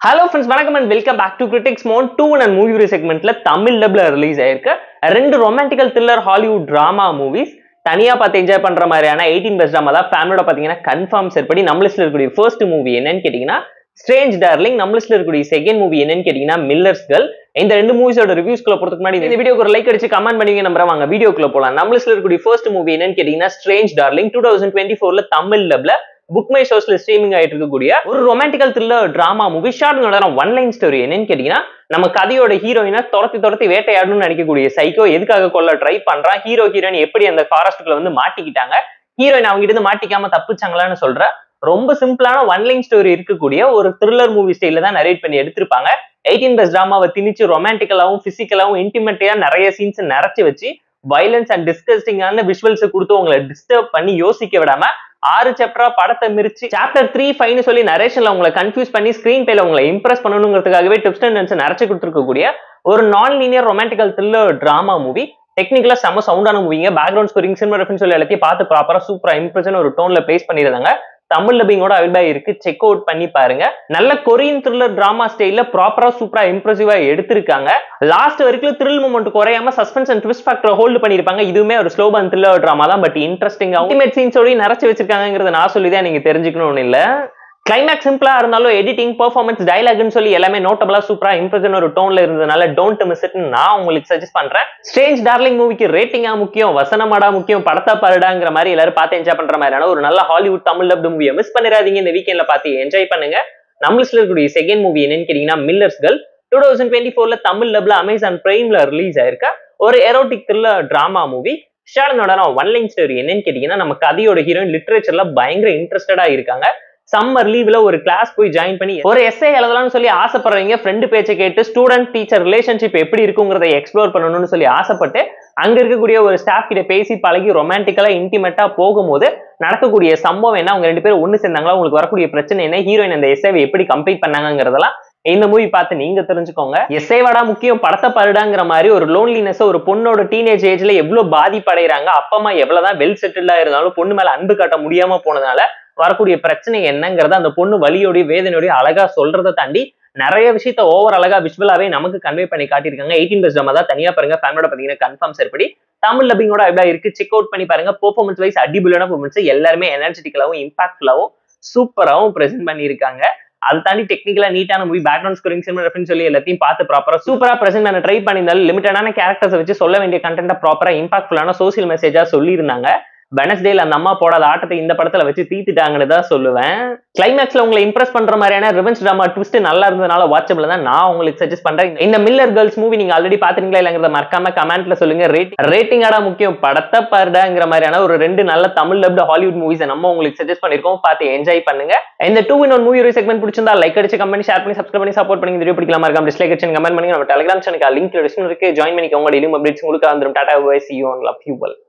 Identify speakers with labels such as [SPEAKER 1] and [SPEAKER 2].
[SPEAKER 1] hello friends வணக்கம் and welcome back to critics மோன் two and movie review செக்மெண்ட்ல தமிழ் டப்ல ரிலீஸ் ஆயிருக்க ரெண்டு romantical thriller Hollywood drama movies தனியா பார்த்து என்ஜாய் பண்ற மாதிரியான எயிட்டீன் பெஸ்ட் ட்ராமா தான் ஃபேமிலியோட பாத்தீங்கன்னா கன்ஃபார்ம் செற்படி நம்ம லிஸ்ட்ல இருக்கக்கூடிய ஃபர்ஸ்ட் மூவி என்னன்னு கேட்டீங்கன்னா ஸ்ட்ரேஞ்ச் டார்லிங் நம்ம லிஸ்ட்ல இருக்கக்கூடிய செகண்ட் மூவி என்னன்னு கேட்டீங்கன்னா மில்லர்ஸ் கேர்ள் இந்த ரெண்டு மூவிஸோட ரிவ்யூஸ்க்குள்ள போறதுக்கு முன்னாடி இந்த வீடியோக்கு ஒரு லைக் அடிச்சு கமெண்ட் பண்ணுவீங்க நம்புறேன் வாங்க வீடியோக்குள்ள போலாம் நம்ம லிஸ்ட்ல இருக்கக்கூடிய ஃபர்ஸ்ட் மூவி என்னன்னு கேட்டீங்கன்னா strange darling two thousand twenty ஃபோர்ல தமிழ் டப்ல புக் மை ஷோஸ்ல ஸ்ட்ரீமிங் ஆயிட்டு இருக்கக்கூடிய ஒரு romantical thriller drama movie short நேரம் ஒன் லைன் ஸ்டோரி என்னன்னு கேட்டீங்கன்னா நம்ம கதையோட ஹீரோயினை துரத்தி துரத்தி வேட்டையாடணும்னு நினைக்கக்கூடிய சைக்கோ எதுக்காக கொல்ல ட்ரை பண்றான் ஹீரோ ஹீரோயின் எப்படி அந்த ஃபாரஸ்ட்டுக்குள்ள வந்து மாட்டிக்கிட்டாங்க ஹீரோயின் அவங்க இருந்து மாட்டிக்காம தப்பிச்சாங்களான்னு சொல்ற ரொம்ப சிம்பிளான ஒன் லைன் ஸ்டோரி இருக்கக்கூடிய ஒரு த்ரில்லர் மூவி ஸ்டைல தான் நரேட் பண்ணி எடுத்திருப்பாங்க எயிட்டீன் பிளஸ் டிராமாவை திணிச்சு ரொமான்டிக்கலாவும் பிசிக்கலாவும் இன்டிமேட்டியா நிறைய சீன்ஸ் நிறைச்சு வச்சு வயலன்ஸ் அண்ட் டிஸ்கஸ்டிங்கான விஷுவல்ஸ் கொடுத்து உங்களை டிஸ்டர்ப் பண்ணி யோசிக்க விடாம ஆறு சாப்டரா படத்தை மிரிச்சு சாப்டர் த்ரீ ஃபைவ்னு சொல்லி நரேஷன்ல உங்களை கன்ஃபியூஸ் பண்ணி ஸ்கிரீன் பேல உங்களை இம்ப்ரெஸ் பண்ணணுங்கிறதுக்காகவே டிப்ஸ் அண்ட் நிறைச்சு கொடுத்துருக்கக்கூடிய ஒரு non linear romantical thriller drama movie டெக்னிக்கலா செம்ம சவுண்டான மூவிங்க பேக்ரவுண்ட் ஸ்கோரிங் சினிமா ரெஃபரன்ஸ் சொல்லி எல்லாத்தையும் பார்த்து ப்ராப்பரா சூப்பரா இம்ப்ரெஷன் ஒரு டோன்ல பேஸ் பண்ணிருந்தாங்க தமிழ் டப்பிங்கோட அவைலபிளா இருக்கு செக் அவுட் பண்ணி பாருங்க நல்ல கொரியன் த்ரில்லர் டிராமா ஸ்டைல ப்ராப்பரா சூப்பரா இம்ப்ரெசிவா எடுத்திருக்காங்க லாஸ்ட் வரைக்கும் த்ரில் மூமெண்ட் குறையாம suspense and twist factor hold பண்ணிருப்பாங்க இதுவுமே ஒரு ஸ்லோ பன் த்ரில்லர் டிராமா தான் பட் இன்ட்ரெஸ்டிங் அல்டிமேட் சீன்ஸோட நிறைச்சு வச்சிருக்காங்கிறத நான் சொல்லி தான் நீங்க தெரிஞ்சுக்கணும்னு இல்ல கிளைமேக்ஸ் சிம்பிளா இருந்தாலும் எடிட்டிங் பெர்ஃபார்மன்ஸ் டைலாக்னு சொல்லி எல்லாமே நோட்டபிளா சூப்பரா இம்ப்ரெஷன் ஒரு டோன்ல இருந்ததுனால டோன்ட் மிஸ் இட் நான் உங்களுக்கு சஜஸ்ட் பண்றேன் ஸ்ட்ரேஞ்ச் டார்லிங் மூவிக்கு ரேட்டிங்கா முக்கியம் வசனமாடா முக்கியம் படத்தா பாருடாங்கிற மாதிரி எல்லாரும் பார்த்து என்ஜாய் பண்ற மாதிரியான ஒரு நல்ல ஹாலிவுட் தமிழ் டப் மூவியை மிஸ் பண்ணிடாதீங்க இந்த வீக்கெண்ட்ல பார்த்து என்ஜாய் பண்ணுங்க நம்மளுக்கு இருக்கக்கூடிய செகண்ட் மூவி என்னன்னு கேட்டீங்கன்னா Miller's girl two thousand twenty ஃபோர்ல தமிழ் டப்ல அமேசான் பிரைம்ல ரிலீஸ் ஆயிருக்க ஒரு எரோட்டிக் த்ரில்லர் டிராமா மூவி ஷாலனோட ஒன் லைன் ஸ்டோரி என்னன்னு கேட்டீங்கன்னா நம்ம கதையோட ஹீரோயின் லிட்ரேச்சர்ல பயங்கர இன்ட்ரெஸ்டடா இருக்காங்க சம்மர் லீவ்ல ஒரு கிளாஸ் போய் ஜாயின் பண்ணி ஒரு எஸ்ஐ எழுதலாம்னு சொல்லி ஆசைப்படுறவங்க ஃப்ரெண்டு பேச்சை கேட்டு ஸ்டூடெண்ட் டீச்சர் ரிலேஷன்ஷிப் எப்படி இருக்குங்கிறத எக்ஸ்ப்ளோர் பண்ணணும்னு சொல்லி ஆசைப்பட்டு அங்க இருக்கக்கூடிய ஒரு ஸ்டாஃப் கிட்ட பேசி பழகி ரொமான்டிக்கலா இன்டிமேட்டா போகும்போது நடக்கக்கூடிய சம்பவம் என்ன அவங்க ரெண்டு பேரும் ஒண்ணு சேர்ந்தாங்களா உங்களுக்கு வரக்கூடிய பிரச்சனை என்ன ஹீரோயின் அந்த எஸ்ஐவை எப்படி கம்ப்ளீட் பண்ணாங்கிறதெல்லாம் இந்த மூவி பார்த்து நீங்க தெரிஞ்சுக்கோங்க எஸ்ஐவாடா முக்கியம் படத்தை பருடாங்கிற மாதிரி ஒரு லோன்லினஸ் ஒரு பொண்ணோட டீனேஜ் ஏஜ்ல எவ்வளவு பாதிப்படைறாங்க அப்பா அம்மா எவ்வளவுதான் வெல் செட்டில்டா இருந்தாலும் பொண்ணு மேல அன்பு காட்ட முடியாம போனதுனால வரக்கூடிய பிரச்சனை என்னங்கிறத அந்த பொண்ணு வலியோடய வேதனையோடய அழகா சொல்றதை தாண்டி நிறைய விஷயத்த ஓவர் அழகா விஷுவலாவே நமக்கு கன்வே பண்ணி காட்டியிருக்காங்க எயிட்டீன் பிளஸ் நம்ம தான் தனியா பாருங்க ஃபேமிலியோட பாத்தீங்கன்னா கன்ஃபார்ம் சரிப்படி தமிழ் லப்பிங்கோட அப்படியே இருக்கு செக் அவுட் பண்ணி பாருங்க பெர்ஃபார்மன்ஸ் வைஸ் அடிபுலான பெர்ஃபார்மன்ஸ் எல்லாருமே எனர்ஜெட்டிக்கலாவும் இம்பாக்ட்ஃபுல்லாவும் சூப்பராகவும் பிரசென்ட் பண்ணியிருக்காங்க அது தாண்டி டெக்னிக்கலா நீட்டான movie background scoring cinema reference சொல்லி எல்லாத்தையும் பார்த்து ப்ராப்பரா சூப்பரா பிரசென்ட் பண்ண ட்ரை பண்ணியிருந்தாலும் லிமிட்டடான கேரக்டர்ஸ் வச்சு சொல்ல வேண்டிய கண்டென்ட்டை ப்ராப்பரா இம்பாக்ட்ஃபுல்லான சோசியல் மெசேஜா சொல்லியிருந்தாங்க வெனஸ்டேல அந்த அம்மா போடாத ஆட்டத்தை இந்த படத்துல வச்சு தீத்துட்டாங்கன்னு தான் சொல்லுவேன் கிளைமேக்ஸ்ல உங்களை இம்ப்ரெஸ் பண்ற மாதிரியான ரிவென்ஸ் ட்ராமா ட்விஸ்ட் நல்லா இருந்ததுனால வாட்சபிள் தான் நான் உங்களுக்கு சஜஸ்ட் பண்றேன் இந்த மில்லர் கேர்ள்ஸ் மூவி நீங்க ஆல்ரெடி பாத்துறீங்களா இல்லங்கிறத மறக்காம கமெண்ட்ல சொல்லுங்க ரேட் ரேட்டிங்காடா முக்கியம் படத்தை பாருடாங்கிற மாதிரியான ஒரு ரெண்டு நல்ல தமிழ் டப்டு ஹாலிவுட் மூவிஸ் நம்ம உங்களுக்கு சஜஸ்ட் பண்ணிருக்கோம் பார்த்து என்ஜாய் பண்ணுங்க இந்த two in one movie segment பிடிச்சிருந்தா லைக் அடிச்சு கமெண்ட் ஷேர் பண்ணி சப்ஸ்கிரைப் பண்ணி சப்போர்ட் பண்ணி வீடியோ பிடிக்கலாம் மறக்காம டிஸ்லைக் அடிச்சு கமெண்ட் பண்ணுங்க நம்ம டெலிகிராம் சேனலுக்கு லிங்க் டிஸ்கிரிப்ஷன் இருக்கு ஜாயின் பண்ணிக்கோங்க டெய்லியும் அப்டேட்ஸ் உங்களுக்கு வந்துடும் tata see you love you well